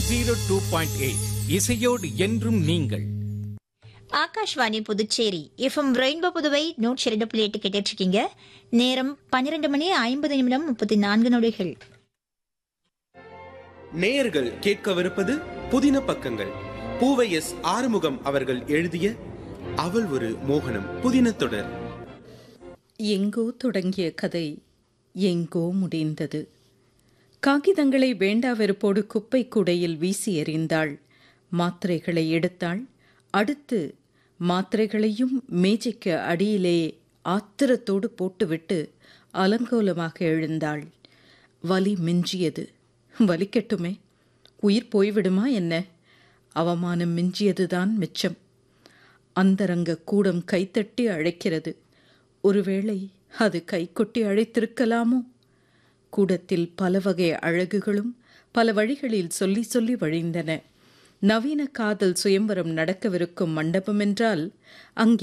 zero two point eight இசையோடு என்றும் நீங்கள் ஆகாஷ்வாணி புதுச்சேரி எஃப்எம் ரெயின்போ புதுவை நூற்றி இரண்டு புள்ளி எட்டு கேட்டுட்டு இருக்கீங்க நேரம் பன்னிரண்டு மணி ஐம்பது நிமிடம் முப்பத்தி நான்கு நொடிகள் நேயர்கள் கேட்கவிருப்பது புதின பக்கங்கள் பூவை எஸ் ஆறுமுகம் அவர்கள் எழுதிய அவள் ஒரு மோகனம் புதின தொடர் எங்கோ தொடங்கிய கதை எங்கோ முடிந்தது காகிதங்களை வேண்டா வெறுப்போடு குப்பை கூடையில் வீசி எறிந்தாள் மாத்திரைகளை எடுத்தாள் அடுத்து மாத்திரைகளையும் மேஜைக்கு அடியிலே ஆத்திரத்தோடு போட்டுவிட்டு அலங்கோலமாக எழுந்தாள் வலி மிஞ்சியது வலிக்கட்டுமே உயிர் போய்விடுமா என்ன அவமானம் மிஞ்சியதுதான் மிச்சம் அந்தரங்க கூடம் கைத்தட்டி அழைக்கிறது ஒருவேளை அது கைகொட்டி அழைத்திருக்கலாமோ கூடத்தில் பல வகை அழகுகளும் பல வழிகளில் சொல்லி சொல்லி வழிந்தன நவீன காதல் சுயம்பரம் நடக்கவிருக்கும் மண்டபம் என்றால் அங்கே